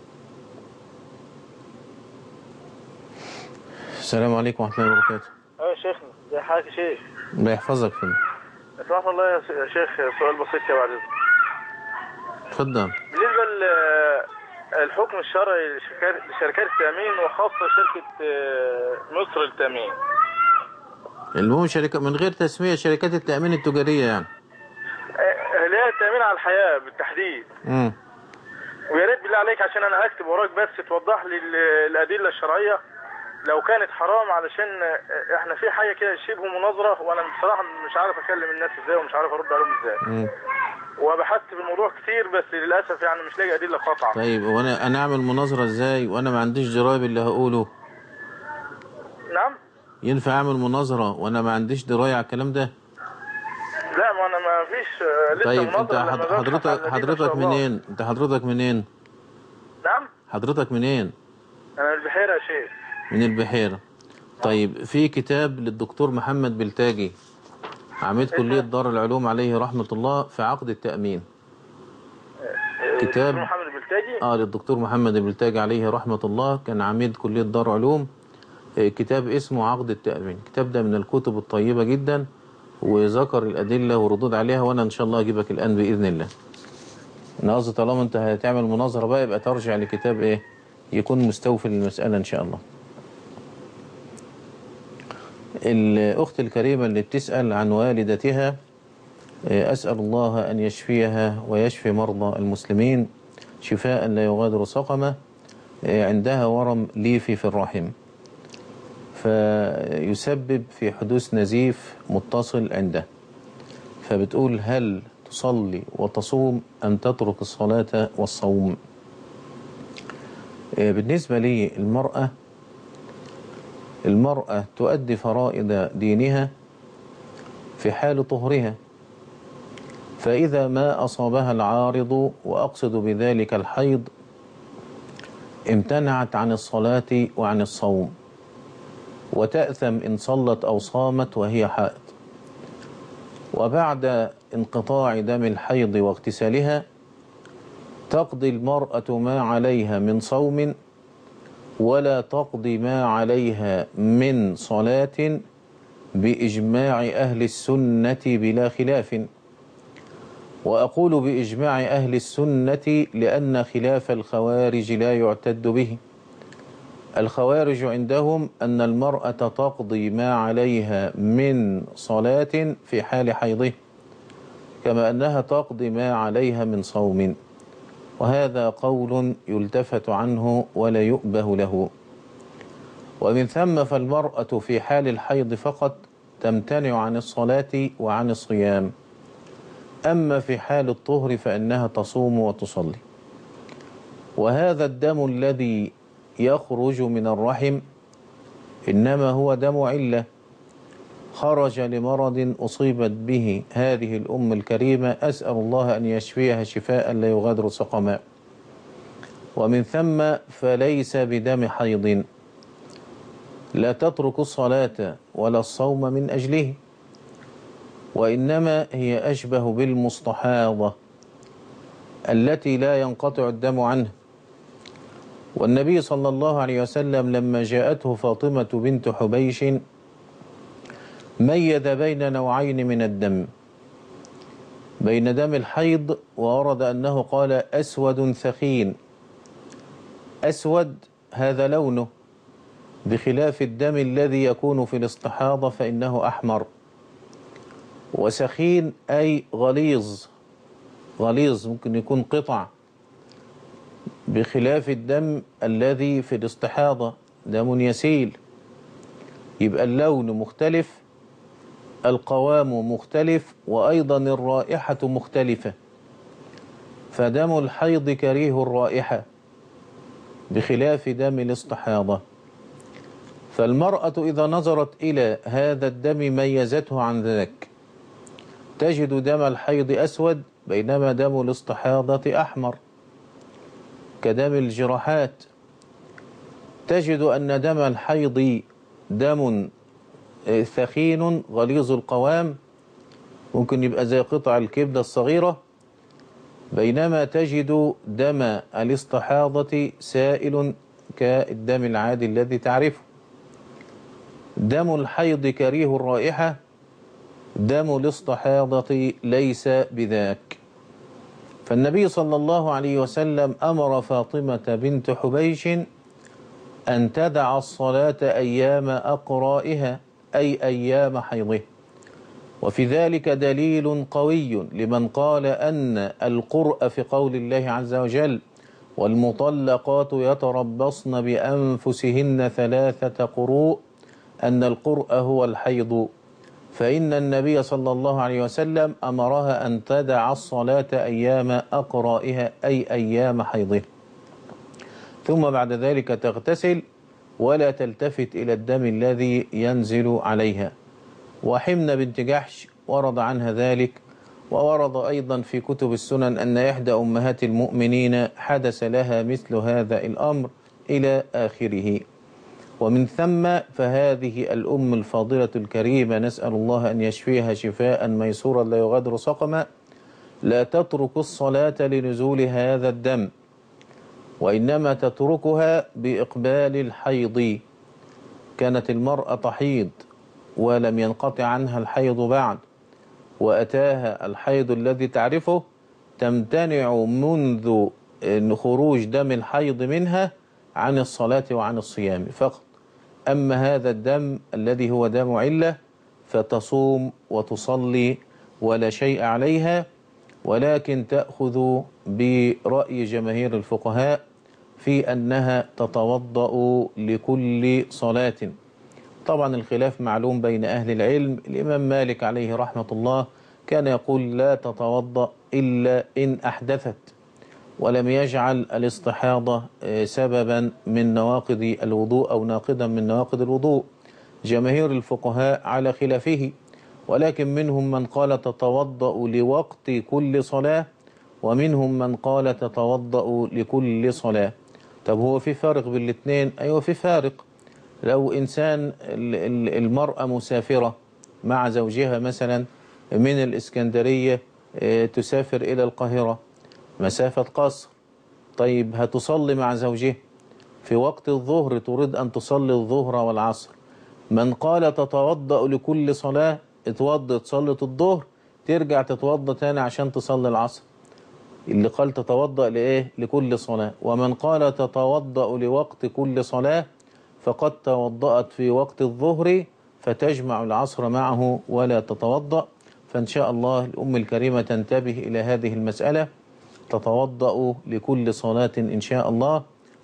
السلام عليكم ورحمة الله وبركاته ايوه يا شيخنا ازي حضرتك يا شيخ الله يحفظك فندم اسمح الله يا ش- يا شيخ سؤال بسيط كده بعد اذنك اتفضل بالنسبه للحكم الشرعي لشركات لشركات التامين وخاصه شركه آه، مصر للتامين المهم شركة من غير تسمية شركات التأمين التجارية يعني آه، اللي هي التامين على الحياه بالتحديد مم. ويا ريت بالله عليك عشان انا هكتب وراك بس توضح لي ال- الادله الشرعيه لو كانت حرام علشان آه، احنا في حاجه كده شبه مناظره وانا بصراحه مش عارف اكلم الناس ازاي ومش عارف ارد عليهم ازاي مم. وبحثت في الموضوع كتير بس للاسف يعني مش لاقي ادله قاطعه طيب وانا انا اعمل مناظرة ازاي وانا ما عنديش دراية باللي هقوله نعم ينفع اعمل مناظرة وانا ما عنديش دراية على الكلام ده لا ما انا ما فيش آه، لسه طيب انت مناظرة لما حض- ببحث عن حضرتك الأدلة إن حضرتك شاء الله. منين انت حضرتك منين نعم حضرتك منين انا من البحيره يا شيخ من البحيرة طيب في كتاب للدكتور محمد بلتاجي عميد كلية دار العلوم عليه رحمة الله في عقد التأمين كتاب محمد بلتاجي اه للدكتور محمد بلتاجي عليه رحمة الله كان عميد كلية دار علوم آه، كتاب اسمه عقد التأمين الكتاب ده من الكتب الطيبة جدا وذكر الأدلة وردود عليها وأنا إن شاء الله أجيبك الآن بإذن الله أنا قصدي طالما أنت هتعمل مناظرة بقى يبقى ترجع لكتاب إيه يكون مستوفي للمسألة إن شاء الله الأخت الكريمة اللي بتسأل عن والدتها آه، أسأل الله أن يشفيها ويشفي مرضى المسلمين شفاء لا يغادر سقمة آه، عندها ورم ليفي في الرحم فيسبب في حدوث نزيف متصل عنده فبتقول هل تصلي وتصوم أم تترك الصلاة والصوم آه، بالنسبة لي المرأة المرأة تؤدي فرائض دينها في حال طهرها فإذا ما أصابها العارض وأقصد بذلك الحيض امتنعت عن الصلاة وعن الصوم وتأثم إن صلت أو صامت وهي حائض وبعد انقطاع دم الحيض واغتسالها تقضي المرأة ما عليها من صوم ولا تقضي ما عليها من صلاة بإجماع أهل السنة بلا خلاف وأقول بإجماع أهل السنة لأن خلاف الخوارج لا يعتد به الخوارج عندهم أن المرأة تقضي ما عليها من صلاة في حال حيضه كما أنها تقضي ما عليها من صوم وهذا قول يلتفت عنه ولا يؤبه له ومن ثم فالمرأة في حال الحيض فقط تمتنع عن الصلاة وعن الصيام أما في حال الطهر فإنها تصوم وتصلي وهذا الدم الذي يخرج من الرحم إنما هو دم علة خرج لمرض أصيبت به هذه الأم الكريمة أسأل الله أن يشفيها شفاء لا يغادر سقما ومن ثم فليس بدم حيض لا تترك الصلاة ولا الصوم من أجله وإنما هي أشبه بالمستحاضة التي لا ينقطع الدم عنها والنبي صلى الله عليه وسلم لما جاءته فاطمة بنت حبيش ميز بين نوعين من الدم بين دم الحيض وورد أنه قال أسود ثخين أسود هذا لونه بخلاف الدم الذي يكون في الاستحاضة فإنه أحمر وسخين أي غليظ غليظ ممكن يكون قطع بخلاف الدم الذي في الاستحاضة دم يسيل يبقى اللون مختلف القوام مختلف وأيضا الرائحة مختلفة فدم الحيض كريه الرائحة بخلاف دم الاستحاضة فالمرأة إذا نظرت إلى هذا الدم ميزته عن ذاك تجد دم الحيض أسود بينما دم الاستحاضة أحمر كدم الجراحات تجد أن دم الحيض دم ثخين غليظ القوام ممكن يبقى زي قطع الكبدة الصغيرة بينما تجد دم الاستحاضة سائل كالدم العادي الذي تعرفه دم الحيض كريه الرائحة دم الاستحاضة ليس بذاك فالنبي صلى الله عليه وسلم أمر فاطمة بنت حبيش أن تدع الصلاة أيام أقرائها أي أيام حيضه وفي ذلك دليل قوي لمن قال أن القرء في قول الله عز وجل والمطلقات يتربصن بأنفسهن ثلاثة قروء أن القرء هو الحيض فإن النبي صلى الله عليه وسلم أمرها أن تدع الصلاة أيام أقرائها أي أيام حيضه ثم بعد ذلك تغتسل ولا تلتفت إلى الدم الذي ينزل عليها وحمن بنت جحش ورد عنها ذلك وورد أيضا في كتب السنن أن إحدى أمهات المؤمنين حدث لها مثل هذا الأمر إلى آخره ومن ثم فهذه الأم الفاضلة الكريمة نسأل الله أن يشفيها شفاء ميسورا لا يغادر سقما لا تترك الصلاة لنزول هذا الدم وإنما تتركها بإقبال الحيض كانت المرأة تحيض ولم ينقطع عنها الحيض بعد وأتاها الحيض الذي تعرفه تمتنع منذ خروج دم الحيض منها عن الصلاة وعن الصيام فقط أما هذا الدم الذي هو دم علة فتصوم وتصلي ولا شيء عليها ولكن تأخذ برأي جماهير الفقهاء في أنها تتوضأ لكل صلاة طبعا الخلاف معلوم بين أهل العلم الإمام مالك عليه رحمة الله كان يقول لا تتوضأ إلا إن أحدثت ولم يجعل الاستحاضة سببا من نواقض الوضوء أو ناقضا من نواقض الوضوء جماهير الفقهاء على خلافه ولكن منهم من قال تتوضأ لوقت كل صلاة ومنهم من قال تتوضأ لكل صلاة طب هو في فارق بين الاثنين أيوة في فارق لو إنسان المرأة مسافرة مع زوجها مثلا من الإسكندرية تسافر إلى القاهرة مسافة قصر طيب هتصلي مع زوجها في وقت الظهر تريد أن تصلي الظهر والعصر من قال تتوضأ لكل صلاة اتوضى تصلي الظهر ترجع تتوضى تاني عشان تصلي العصر اللي قال تتوضأ لإيه لكل صلاة ومن قال تتوضأ لوقت كل صلاة فقد توضأت في وقت الظهر فتجمع العصر معه ولا تتوضأ فإن شاء الله الأم الكريمة تنتبه إلى هذه المسألة تتوضأ لكل صلاة إن شاء الله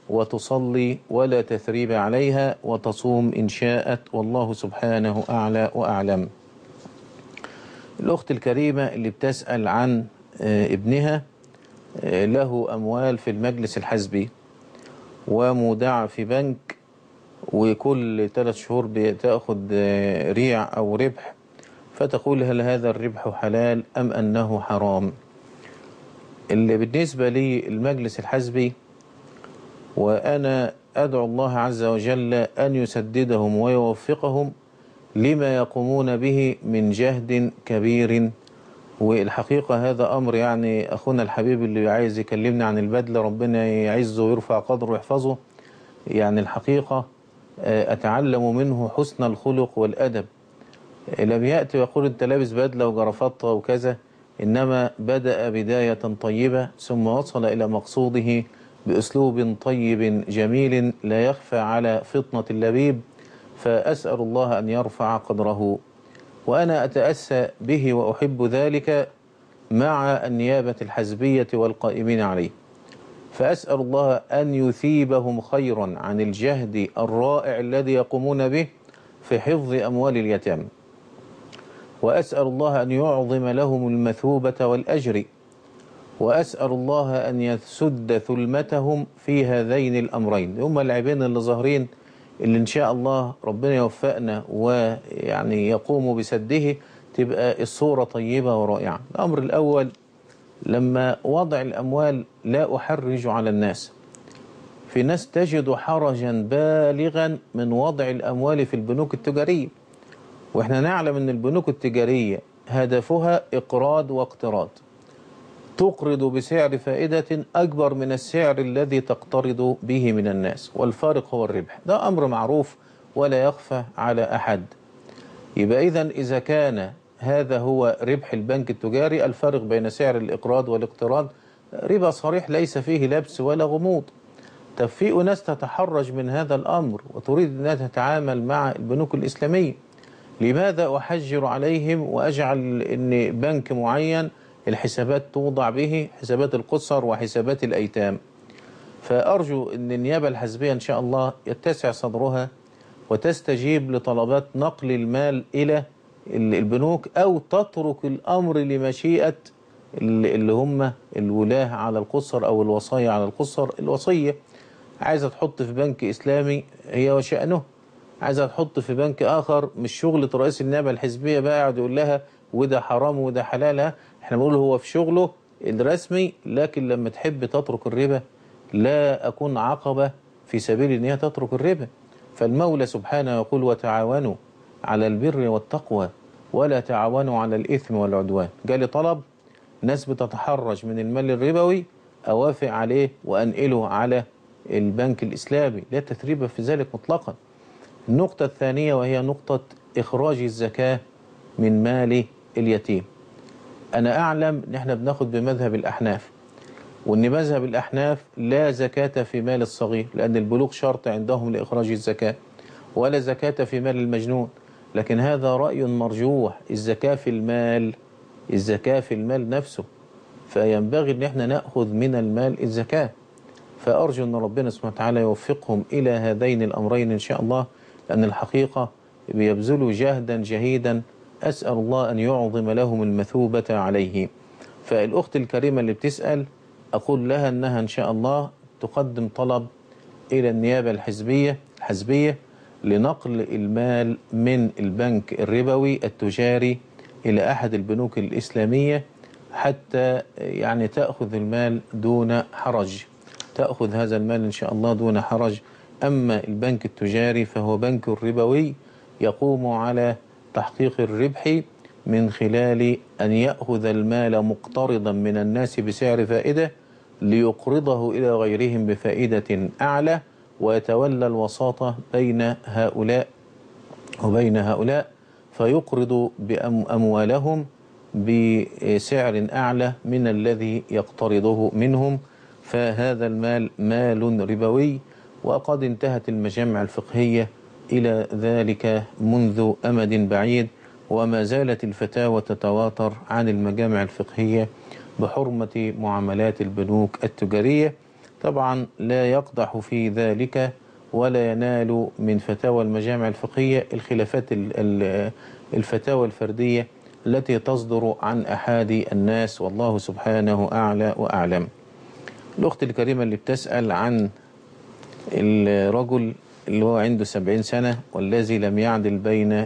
وتصلي ولا تثريب عليها وتصوم إن شاءت والله سبحانه أعلى وأعلم الأخت الكريمة اللي بتسأل عن ابنها له أموال في المجلس الحزبي ومودعة في بنك وكل ثلاث شهور بتأخذ ريع أو ربح فتقول هل هذا الربح حلال أم أنه حرام اللي بالنسبة لي المجلس الحزبي وأنا أدعو الله عز وجل أن يسددهم ويوفقهم لما يقومون به من جهد كبير والحقيقة هذا أمر يعني أخونا الحبيب اللي عايز يكلمنا عن البدل ربنا يعزه ويرفع قدره ويحفظه يعني الحقيقة آه، أتعلم منه حسن الخلق والأدب آه، لم يأتي ويقول أنت لابس بدلة وجرافطة وكذا إنما بدأ بداية طيبة ثم وصل إلى مقصوده بأسلوب طيب جميل لا يخفى على فطنة اللبيب فأسأل الله أن يرفع قدره وأنا أتأسى به وأحب ذلك مع النيابة الحزبية والقائمين عليه فأسأل الله أن يثيبهم خيرا عن الجهد الرائع الذي يقومون به في حفظ أموال اليتامى وأسأل الله أن يعظم لهم المثوبة والأجر وأسأل الله أن يسد ثلمتهم في هذين الأمرين هم العيبين اللي ظاهرين اللي إن شاء الله ربنا يوفقنا ويعني يقوم بسده تبقى الصورة طيبة ورائعة الأمر الأول لما وضع الأموال لا أحرج على الناس في ناس تجد حرجا بالغا من وضع الأموال في البنوك التجارية وإحنا نعلم أن البنوك التجارية هدفها إقراض واقتراض تقرض بسعر فائدة أكبر من السعر الذي تقترض به من الناس والفارق هو الربح ده أمر معروف ولا يخفى على أحد يبقى إذا إذا كان هذا هو ربح البنك التجاري الفارق بين سعر الإقراض والاقتراض ربا صريح ليس فيه لبس ولا غموض طب في ناس تتحرج من هذا الأمر وتريد أنها تتعامل مع البنوك الإسلامية لماذا أحجر عليهم وأجعل أن بنك معين الحسابات توضع به حسابات القصر وحسابات الأيتام فأرجو أن النيابة الحزبية إن شاء الله يتسع صدرها وتستجيب لطلبات نقل المال إلى البنوك أو تترك الأمر لمشيئة اللي هم الولاة على القصر أو الوصايا على القصر الوصية عايزة تحط في بنك إسلامي هي وشأنه عايزة تحط في بنك آخر مش شغلة رئيس النيابة الحزبية بقى يقعد يقول لها وده حرام وده حلال احنا بنقول هو في شغله الرسمي لكن لما تحب تترك الربا لا أكون عقبة في سبيل ان هي تترك الربا فالمولى سبحانه يقول وتعاونوا على البر والتقوى ولا تعاونوا على الإثم والعدوان جالي طلب ناس بتتحرج من المال الربوي أوافق عليه وأنقله على البنك الإسلامي لا تثريب في ذلك مطلقا النقطة الثانية وهي نقطة إخراج الزكاة من مال اليتيم أنا أعلم أن احنا بناخد بمذهب الأحناف وأن مذهب الأحناف لا زكاة في مال الصغير لأن البلوغ شرط عندهم لإخراج الزكاة ولا زكاة في مال المجنون لكن هذا رأي مرجوح الزكاة في المال الزكاة في المال نفسه فينبغي أن احنا نأخذ من المال الزكاة فأرجو أن ربنا سبحانه وتعالى يوفقهم إلى هذين الأمرين إن شاء الله لأن الحقيقة بيبذلوا جهدا جهيدا أسأل الله أن يعظم لهم المثوبة عليه فالأخت الكريمة اللي بتسأل أقول لها أنها إن شاء الله تقدم طلب إلى النيابة الحزبية الحزبية لنقل المال من البنك الربوي التجاري إلى أحد البنوك الإسلامية حتى يعني تأخذ المال دون حرج تأخذ هذا المال إن شاء الله دون حرج أما البنك التجاري فهو بنك ربوي يقوم على تحقيق الربح من خلال أن يأخذ المال مقترضا من الناس بسعر فائدة ليقرضه إلى غيرهم بفائدة أعلى ويتولى الوساطة بين هؤلاء وبين هؤلاء فيقرض بأموالهم بسعر أعلى من الذي يقترضه منهم فهذا المال مال ربوي وقد انتهت المجامع الفقهية إلى ذلك منذ أمد بعيد وما زالت الفتاوى تتواتر عن المجامع الفقهية بحرمة معاملات البنوك التجارية طبعا لا يقدح في ذلك ولا ينال من فتاوى المجامع الفقهية الخلافات الفتاوى الفردية التي تصدر عن أحد الناس والله سبحانه أعلى وأعلم الأخت الكريمة اللي بتسأل عن الرجل اللي هو عنده سبعين سنة والذي لم يعدل بين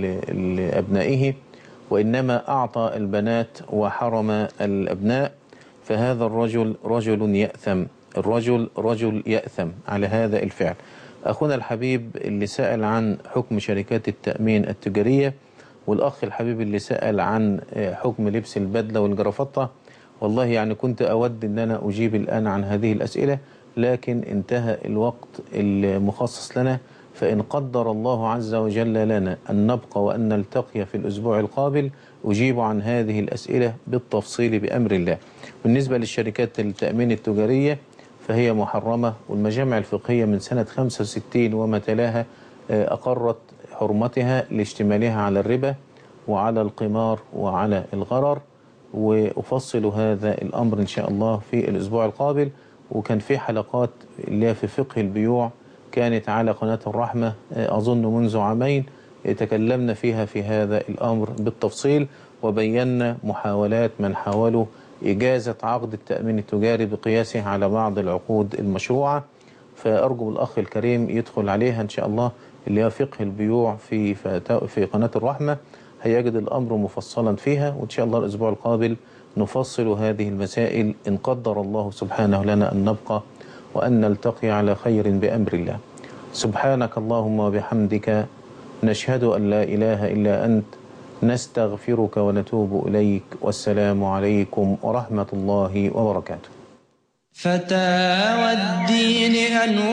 أبنائه وإنما أعطى البنات وحرم الأبناء فهذا الرجل رجل يأثم الرجل رجل يأثم على هذا الفعل أخونا الحبيب اللي سأل عن حكم شركات التأمين التجارية والأخ الحبيب اللي سأل عن آه، حكم لبس البدلة والجرافطة والله يعني كنت أود أن أنا أجيب الآن عن هذه الأسئلة لكن انتهى الوقت المخصص لنا فإن قدر الله عز وجل لنا أن نبقى وأن نلتقي في الأسبوع القابل أجيب عن هذه الأسئلة بالتفصيل بأمر الله بالنسبة للشركات التأمين التجارية فهي محرمة والمجامع الفقهية من سنة 65 وما تلاها آه، أقرت حرمتها لاشتمالها على الربا وعلى القمار وعلى الغرر وأفصل هذا الأمر إن شاء الله في الأسبوع القابل وكان في حلقات اللي هي في فقه البيوع كانت على قناة الرحمة آه، أظن منذ عامين آه، تكلمنا فيها في هذا الأمر بالتفصيل وبينا محاولات من حاولوا إجازة عقد التأمين التجاري بقياسه على بعض العقود المشروعة فأرجو الأخ الكريم يدخل عليها إن شاء الله اللي هي فقه البيوع في فتا- في قناة الرحمة هيجد الأمر مفصلا فيها وإن شاء الله الأسبوع القابل نفصل هذه المسائل إن قدر الله سبحانه لنا أن نبقى وأن نلتقي على خير بأمر الله سبحانك اللهم وبحمدك نشهد أن لا إله إلا أنت نستغفرك ونتوب إليك والسلام عليكم ورحمة الله وبركاته فتاوى الدين أنوار